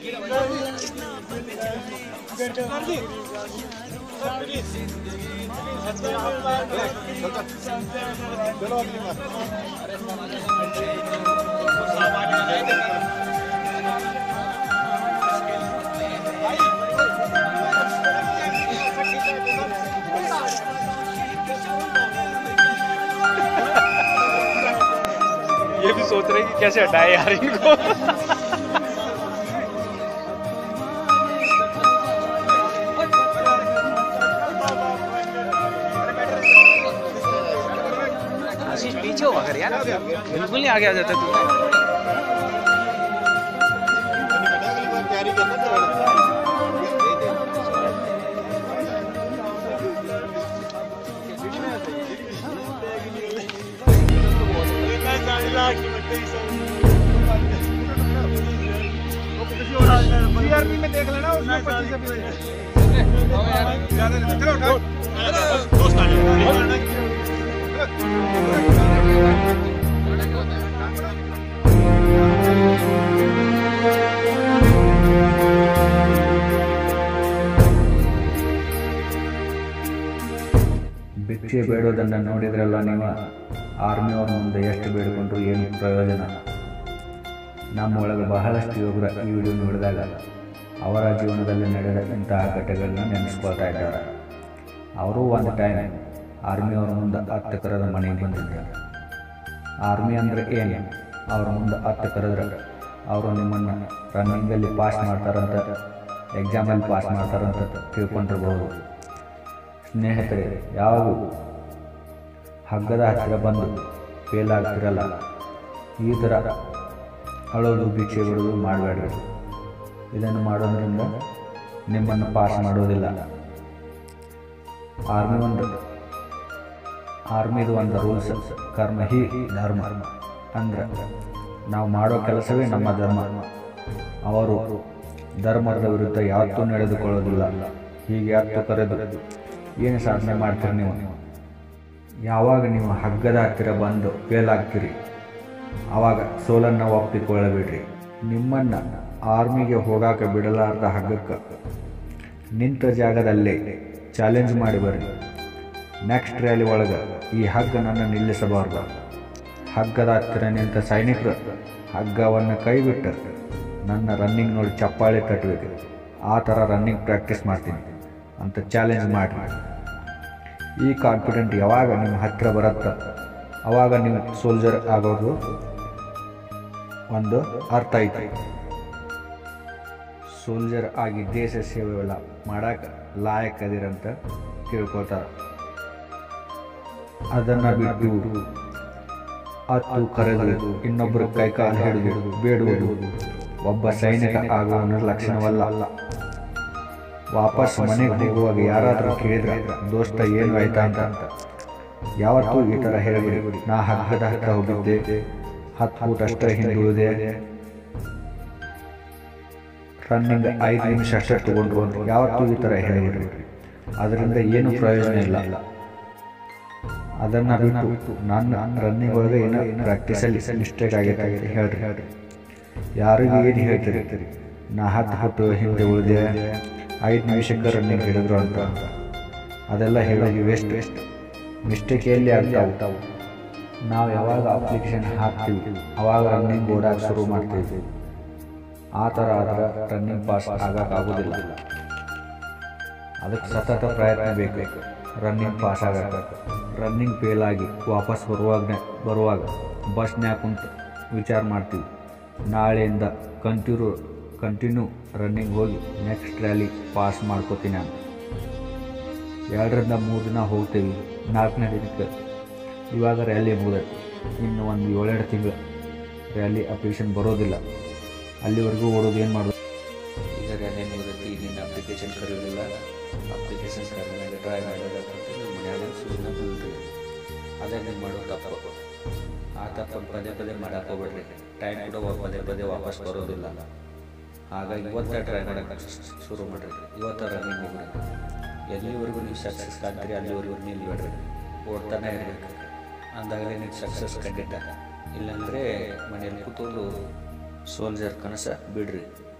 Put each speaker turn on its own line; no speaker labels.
ये भी सोच रहे हैं कि कैसे हटाए यार इनको आशीष पीछे हो अगर यार बिल्कुल नहीं आगे आ जाता तू
सीआरपी में देख लेना उसमें पच्चीस अभी चलो उठाओ
ಭಿಕ್ಷೆ ಬೇಡೋದನ್ನು ನೋಡಿದ್ರಲ್ಲ ನೀವು ಆರ್ಮಿ ಅವ್ರ ಮುಂದೆ ಎಷ್ಟು ಬೇಡಿಕೊಂಡ್ರು ಏನು ಪ್ರಯೋಜನ ನಮ್ಮೊಳಗೆ ಬಹಳಷ್ಟು ಯುವಕರ ಈ ವಿಡಿಯೋ ನೋಡಿದಾಗ ಅವರ ಜೀವನದಲ್ಲಿ ನಡೆದ ಇಂತಹ ಘಟನೆಗಳನ್ನ ನೆನೆಸ್ಕೊಳ್ತಾ ಇದ್ದಾರೆ ಅವರು ಒಂದು ಟೈಮ್ ಆರ್ಮಿ ಅವ್ರ ಮುಂದೆ ಹತ್ತು ಕರೆದ ಮನೆಗೆ ಬಂದಿದ್ದಾರೆ ಆರ್ಮಿ ಅಂದರೆ ಏನು ಅವ್ರ ಮುಂದೆ ಹತ್ತು ಕರೆದ್ರೆ ಅವರು ನಿಮ್ಮನ್ನು ರನ್ನಿಂಗಲ್ಲಿ ಪಾಸ್ ಮಾಡ್ತಾರಂತ ಎಕ್ಸಾಮಲ್ಲಿ ಪಾಸ್ ಮಾಡ್ತಾರಂತ ತಿಳ್ಕೊಂಡಿರ್ಬೋದು ಸ್ನೇಹಿತರೆ ಯಾವಾಗೂ ಹಗ್ಗದ ಹತ್ತಿರ ಬಂದು ಫೇಲ್ ಆಗ್ತಿರಲ್ಲ ಈ ಥರ ಅಳೋದು ಭಿಕ್ಷೆ ಬಿಡೋದು ಮಾಡಬೇಡ್ರಿ ಇದನ್ನು ಮಾಡೋದ್ರಿಂದ ನಿಮ್ಮನ್ನು ಪಾಸ್ ಮಾಡೋದಿಲ್ಲ ಆರ್ಮಿ ಒಂದು ಆರ್ಮಿದು ಒಂದು ರೂಲ್ಸ್ ಕರ್ಮ ಹಿ ಧರ್ಮ ಅಂದ್ರೆ ನಾವು ಮಾಡೋ ಕೆಲಸವೇ ನಮ್ಮ ಧರ್ಮ ಅವರು ಧರ್ಮದ ವಿರುದ್ಧ ಯಾವತ್ತೂ ನಡೆದುಕೊಳ್ಳೋದಿಲ್ಲ ಹೀಗೆ ಯಾವತ್ತೂ ಕರೆದು ಏನು ಸಾಧನೆ ಮಾಡ್ತೀರಿ ನೀವು ಯಾವಾಗ ನೀವು ಹಗ್ಗದ ಹತ್ತಿರ ಬಂದು ಫೇಲ್ ಆಗ್ತೀರಿ ಆವಾಗ ಸೋಲನ್ನು ಒಪ್ಪಿಕೊಳ್ಳಬೇಡ್ರಿ ನಿಮ್ಮನ್ನು ಆರ್ಮಿಗೆ ಹೋಗಾಕ ಬಿಡಲಾರ್ದ ಹಗ್ಗಕ್ಕೆ ನಿಂತ ಜಾಗದಲ್ಲೇ ಚಾಲೆಂಜ್ ಮಾಡಿ ಬರ್ರಿ ನೆಕ್ಸ್ಟ್ ರ್ಯಾಲಿ ಒಳಗೆ ಈ ಹಗ್ಗ ನನ್ನ ನಿಲ್ಲಿಸಬಾರ್ದು ಹಗ್ಗದ ಹತ್ತಿರ ನಿಂತ ಸೈನಿಕರು ಹಗ್ಗವನ್ನು ಕೈಬಿಟ್ಟು ನನ್ನ ರನ್ನಿಂಗ್ ನೋಡಿ ಚಪ್ಪಾಳೆ ತಟ್ಟಬೇಕು ಆ ಥರ ರನ್ನಿಂಗ್ ಪ್ರಾಕ್ಟೀಸ್ ಮಾಡ್ತೀನಿ ಅಂತ ಚಾಲೆಂಜ್ ಮಾಡಿರಿ ಈ ಕಾನ್ಫಿಡೆಂಟ್ ಯಾವಾಗ ನಿಮ್ಮ ಹತ್ತಿರ ಬರುತ್ತೋ ಅವಾಗ ನೀವು ಸೋಲ್ಜರ್ ಆಗೋದು ಒಂದು ಅರ್ಥ ಐತಿ ಸೋಲ್ಜರ್ ಆಗಿ ದೇಶ ಸೇವೆಲ್ಲ ಮಾಡಕ್ಕೆ ಲಾಯಕ್ ಅದಿರಂತ ತಿಳ್ಕೊತಾರೆ ಅದನ್ನು ಬಿಟ್ಟು ಹತ್ತು ಕರೆದು ಇನ್ನೊಬ್ಬರ ಕೈಕಾಲು ಹಿಡಿದು ಬೇಡುವುದು ಒಬ್ಬ ಸೈನಿಕ ಆಗುವ ಲಕ್ಷಣವಲ್ಲ ವಾಪಸ್ ಮನೆಗೆ ಹೋಗುವಾಗ ಯಾರಾದರೂ ಕೇಳಿದ್ರೆ ದೋಸ್ತ ಏನು ಆಯ್ತಾ ಅಂತ ಯಾವತ್ತೂ ಈ ಥರ ಹೇಳಿಬಿಡಿ ನಾ ಹಗ್ಗದ ಹತ್ರ ಹೋಗಿದ್ದೆ ಹತ್ತು ಫೂಟ್ ಅಷ್ಟೇ ಹಿಂದೆ ಉಳಿದೆ ರನ್ನಿಂಗ್ ಐದು ನಿಮಿಷ ಅಷ್ಟೇ ತಗೊಂಡ್ರು ಅಂತ ಯಾವತ್ತೂ ಈ ಥರ ಹೇಳಿಬಿಡ್ರಿ ಅದರಿಂದ ಏನು ಪ್ರಯೋಜನ ಇಲ್ಲ ಅದನ್ನು ಬಿಟ್ಟು ನನ್ನ ರನ್ನಿಂಗ್ ಒಳಗೆ ಏನೋ ಪ್ರಾಕ್ಟೀಸಲ್ಲಿ ಮಿಸ್ಟೇಕ್ ಆಗೈತೆ ಅಂತ ಹೇಳ್ರಿ ಹೇಳ್ರಿ ಯಾರಿಗೂ ಏನು ಹೇಳ್ತಿರ್ತೀರಿ ನಾ ಹತ್ತು ಫುಟ್ಟು ಹಿಂದೆ ಉಳಿದೆ ಐದು ನಿಮಿಷಕ್ಕೆ ರನ್ನಿಂಗ್ ಹಿಡಿದ್ರು ಅಂತ ಅದೆಲ್ಲ ಹೇಳೋದು ವೇಸ್ಟ್ ವೇಸ್ಟ್ ಮಿಸ್ಟೇಕ್ ಎಲ್ಲಿ ಆಗ್ತಾವು ನಾವು ಯಾವಾಗ ಅಪ್ಲಿಕೇಶನ್ ಹಾಕ್ತೀವಿ ಅವಾಗ ರನ್ನಿಂಗ್ ಓಡಾಕ ಶುರು ಮಾಡ್ತೀವಿ ಆ ಥರ ಆದ್ರೆ ರನ್ನಿಂಗ್ ಪಾಸ್ ಆಗೋಕ್ಕಾಗೋದಿಲ್ಲ ಅದಕ್ಕೆ ಸತತ ಪ್ರಯತ್ನ ಬೇಕು ರನ್ನಿಂಗ್ ಪಾಸ್ ಆಗಕ್ಕೆ ರನ್ನಿಂಗ್ ಫೇಲ್ ಆಗಿ ವಾಪಸ್ ಬರುವಾಗ ಬರುವಾಗ ಬಸ್ನ್ಯಾಗ ಕುಂತು ವಿಚಾರ ಮಾಡ್ತೀವಿ ನಾಳೆಯಿಂದ ಕಂಟಿನ್ಯೂ ಕಂಟಿನ್ಯೂ ರನ್ನಿಂಗ್ ಹೋಗಿ ನೆಕ್ಸ್ಟ್ ರ್ಯಾಲಿ ಪಾಸ್ ಮಾಡ್ಕೋತೀನಿ ನಾನು ಎರಡರಿಂದ ಮೂರು ದಿನ ಹೋಗ್ತೀವಿ ನಾಲ್ಕನೇ ದಿನಕ್ಕೆ ಇವಾಗ ರ್ಯಾಲಿ ಮುಗಿದೈತಿ ಇನ್ನು ಒಂದು ಏಳೆರಡು ತಿಂಗಳು ರ್ಯಾಲಿ ಅಪ್ಲಿಕೇಶನ್ ಬರೋದಿಲ್ಲ ಅಲ್ಲಿವರೆಗೂ ಓಡೋದು ಏನು ಮಾಡೋದು
ಈಗ ರ್ಯಾಲಿ ಮುಗಿದೈತಿ ಈಗಿನ ಅಪ್ಲಿಕೇಶನ್ ಕರೆಯೋದಿಲ್ಲ ಅಪ್ಲಿಕೇಶನ್ ಕರೆದಾಗ ಟ್ರೈ ಮಾಡೋದಕ್ಕಂತ ನಮ್ಮ ಮನ್ಯಾಗ ಸೂಚನೆ ಬಂದ್ರಿ ಅದೇ ನೀವು ಮಾಡೋ ತಪ್ಪು ಆ ತಪ್ಪನ್ನು ಪದೇ ಪದೇ ಮಾಡಕ್ಕೆ ಹೋಗ್ಬೇಡ್ರಿ ಟೈಮ್ ಕೂಡ ವಾ- ಪದೇ ಪದೇ ವಾಪಸ್ ಬರೋದಿಲ್ಲ ಹಾಗಾಗಿ ಇವತ್ತೇ ಟ್ರೈ ಮಾಡೋಕ್ಕೆ ಶುರು ಮಾಡಿರಿ ಇವತ್ತು ರನ್ನಿಂಗ್ ಹೋಗ್ರಿ ಎಲ್ಲಿವರೆಗೂ ನೀವು ಸಕ್ಸಸ್ ಕಾಣ್ತೀರಿ ಅಲ್ಲಿವರೆಗೂ ನಿಲ್ಬೇಡ್ರಿ ಓಡ್ತಾನೆ ಇರಬೇಕು ಅಂದಾಗಲೇ ನೀವು ಸಕ್ಸಸ್ ಖಂಡಿತ ಇಲ್ಲಾಂದರೆ ಮನೆಯಲ್ಲಿ ಕೂತ್ಕೊಂಡು ಸೋಲ್ಜರ್ ಕನಸ ಬಿಡ್ರಿ